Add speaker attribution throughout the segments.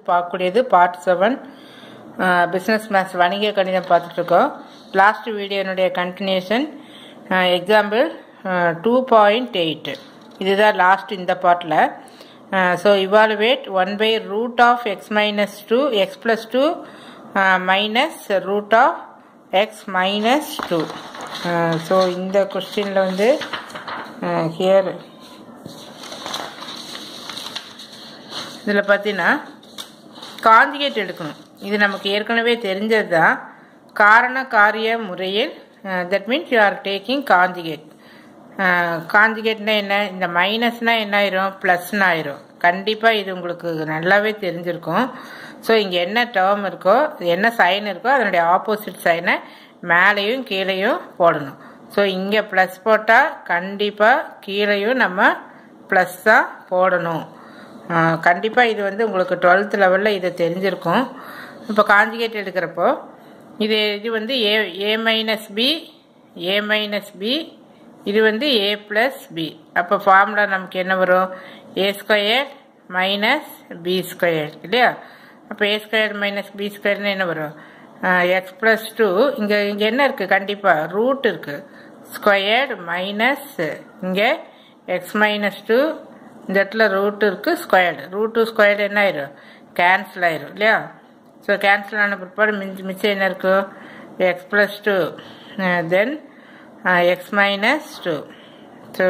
Speaker 1: பார்க்கக்கூடியது part seven business maths வணிக கணிதம் பார்த்துட்ருக்கோம் லாஸ்ட் வீடியோனுடைய continuation example two point eight இதுதான் லாஸ்ட் இந்த பார்ட்டில் so evaluate one by root of x minus two x plus two minus root of x minus two so இந்த கொஸ்டினில் வந்து ஹியர் இதில் பார்த்தீங்கன்னா காஞ்சிகேட் எடுக்கணும் இது நமக்கு ஏற்கனவே தெரிஞ்சது தான் காரண காரிய முறையில் that means you are taking conjugate காஞ்சிகேட்னா என்ன இந்த மைனஸ்னால் என்ன ஆயிரும் ப்ளஸ்னு ஆயிரும் கண்டிப்பாக இது உங்களுக்கு நல்லாவே தெரிஞ்சிருக்கும் ஸோ இங்கே என்ன டேர்ம் இருக்கோ என்ன சைன் இருக்கோ அதனுடைய ஆப்போசிட் சைனை மேலேயும் கீழேயும் போடணும் ஸோ இங்கே ப்ளஸ் போட்டால் கண்டிப்பாக கீழேயும் நம்ம ப்ளஸ் தான் போடணும் கண்டிப்பாக இது வந்து உங்களுக்கு டுவெல்த் லெவலில் இது தெரிஞ்சிருக்கும் இப்போ காஞ்சிகேட் எடுக்கிறப்போ இது இது வந்து A A minus B A minus B இது வந்து ஏ ப்ளஸ் பி அப்போ ஃபார்முலா நமக்கு என்ன வரும் A square minus B square இல்லையா அப்போ ஏ ஸ்கொயர் மைனஸ் பி ஸ்கொயர்னு என்ன வரும் எக்ஸ் ப்ளஸ் டூ இங்கே இங்கே என்ன இருக்குது கண்டிப்பாக ரூட் இருக்குது ஸ்கொயர்டு மைனஸ் இங்கே எக்ஸ் மைனஸ் டூ இந்த இடத்துல ரூட் இருக்குது ஸ்கொயர்டு ரூட்டு ஸ்கொயர்டு என்ன ஆயிரும் கேன்சல் ஆயிரும் இல்லையா ஸோ கேன்சல் ஆன பிற்பாடு மிஞ்சி மிச்சம் என்ன இருக்கும் x plus two then x minus two so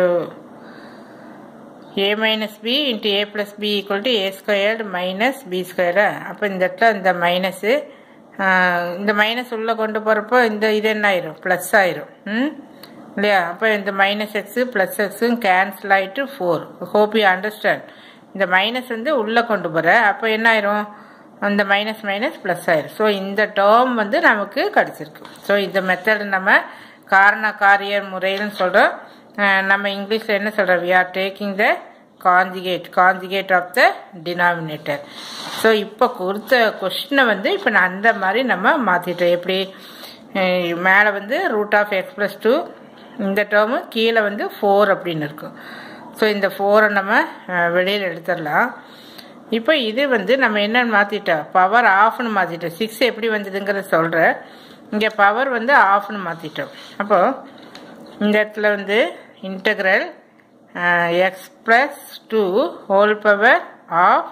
Speaker 1: A minus B into A plus B equal to A squared minus B ஸ்கொயர்டா அப்போ இந்த இடத்துல இந்த மைனஸு இந்த மைனஸ் உள்ளே கொண்டு போகிறப்போ இந்த இது என்ன ஆயிரும் ப்ளஸ் ஆயிரும் ம் இல்லையா அப்போ இந்த மைனஸ் எக்ஸு ப்ளஸ் எக்ஸும் கேன்சல் ஆகிட்டு ஃபோர் ஹோப் யூ அண்டர்ஸ்டாண்ட் இந்த மைனஸ் வந்து உள்ளே கொண்டு போகிற அப்போ என்ன ஆயிரும் அந்த மைனஸ் மைனஸ் ப்ளஸ் ஆயிரும் ஸோ இந்த டேர்ம் வந்து நமக்கு கிடச்சிருக்கு ஸோ இந்த மெத்தட் நம்ம காரண காரிய முறைன்னு சொல்கிறோம் நம்ம இங்கிலீஷில் என்ன சொல்கிறோம் we are taking the conjugate conjugate of the denominator so இப்போ கொடுத்த கொஸ்டினை வந்து இப்போ நான் அந்த மாதிரி நம்ம மாற்றிட்டோம் எப்படி மேலே வந்து root of x plus two இந்த டேர்மு கீழே வந்து ஃபோர் அப்படின்னு இருக்கும் ஸோ இந்த ஃபோரை நம்ம வெளியில் எடுத்துடலாம் இப்போ இது வந்து நம்ம என்னன்னு மாற்றிட்டோம் பவர் ஆஃப்னு மாற்றிட்டோம் சிக்ஸ் எப்படி வந்ததுங்கிறத சொல்கிறேன் இங்கே பவர் வந்து ஆஃப்னு மாற்றிட்டோம் அப்போது இந்த இடத்துல வந்து integral x plus two whole power of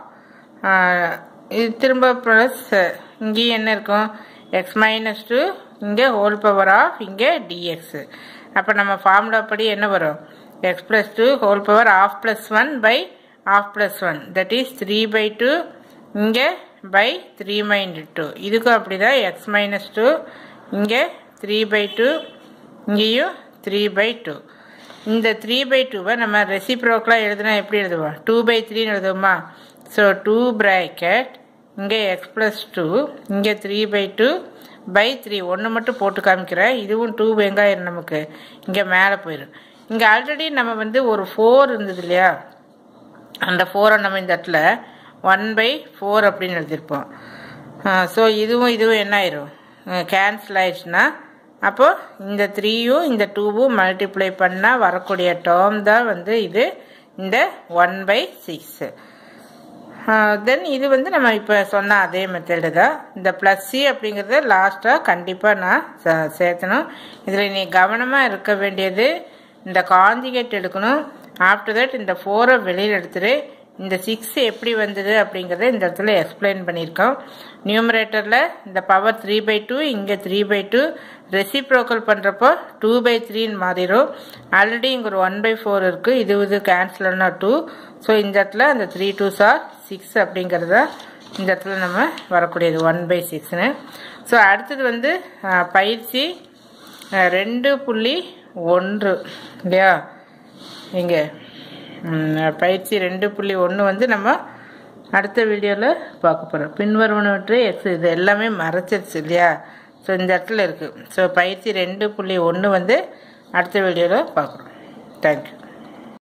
Speaker 1: இது திரும்ப ப்ளஸ் இங்கேயும் என்ன இருக்கும் எக்ஸ் மைனஸ் டூ இங்கே ஹோல் பவர் ஆஃப் இங்கே டிஎக்ஸு அப்போ நம்ம ஃபார்முலா படி என்ன வரும் x plus two whole power of plus one by of plus one that is three by two இங்கே பை த்ரீ மைனஸ் டூ இதுக்கும் அப்படி தான் எக்ஸ் மைனஸ் டூ இங்கே த்ரீ பை டூ இங்கேயும் த்ரீ பை டூ இந்த த்ரீ பை டூவை நம்ம ரெசிப்ரோக்கலாக எழுதுனா எப்படி எழுதுவோம் டூ பை த்ரீன்னு எழுதுவோமா ஸோ டூ ப்ராக்கெட் இங்கே எக்ஸ் ப்ளஸ் டூ இங்கே three by two by three ஒன்று மட்டும் போட்டு காமிக்கிறேன் இதுவும் டூ வெங்காயம் நமக்கு இங்கே மேலே போயிடும் இங்கே ஆல்ரெடி நம்ம வந்து ஒரு ஃபோர் இருந்தது இல்லையா அந்த ஃபோரை நம்ம இந்த இடத்துல ஒன் பை ஃபோர் அப்படின்னு எழுதியிருப்போம் ஸோ இதுவும் இதுவும் என்ன ஆயிரும் கேன்சல் ஆயிடுச்சுன்னா அப்போது இந்த த்ரீயும் இந்த டூவும் மல்டிப்ளை பண்ணால் வரக்கூடிய டேர்ம் தான் வந்து இது இந்த ஒன் பை சிக்ஸு தென் இது வந்து நம்ம இப்போ சொன்ன அதே மெத்தடு தான் இந்த ப்ளஸ் சி அப்படிங்கிறத லாஸ்ட்டாக கண்டிப்பாக நான் சேர்த்தணும் இதில் நீ கவனமாக இருக்க வேண்டியது இந்த காஞ்சிகேட் எடுக்கணும் ஆஃப்டர் தட் இந்த ஃபோரை வெளியில் எடுத்துரு இந்த சிக்ஸ் எப்படி வந்தது அப்படிங்கிறத இந்த இடத்துல எக்ஸ்பிளைன் பண்ணியிருக்கோம் நியூமரேட்டரில் இந்த பவர் த்ரீ பை டூ இங்கே த்ரீ பை டூ ரெசிப்ரோக்கல் பண்ணுறப்போ டூ பை த்ரீன்னு மாறிடும் ஆல்ரெடி இங்கே ஒரு ஒன் பை ஃபோர் இருக்குது இது இது கேன்சல்னா டூ ஸோ இந்த இடத்துல அந்த த்ரீ டூ சார் சிக்ஸ் அப்படிங்கிறத இந்த இடத்துல நம்ம வரக்கூடியது ஒன் பை சிக்ஸ்னு ஸோ அடுத்தது வந்து பயிற்சி ரெண்டு புள்ளி ஒன்று இல்லையா இங்கே பயிற்சி ரெண்டு புள்ளி ஒன்று வந்து நம்ம அடுத்த வீடியோவில் பார்க்க போகிறோம் பின்வருவனவற்றை எக்ஸ் இது எல்லாமே மறைச்சிருச்சு இல்லையா ஸோ இந்த இடத்துல இருக்குது ஸோ பயிற்சி ரெண்டு புள்ளி ஒன்று வந்து அடுத்த வீடியோவில் பார்க்குறோம் தேங்க்யூ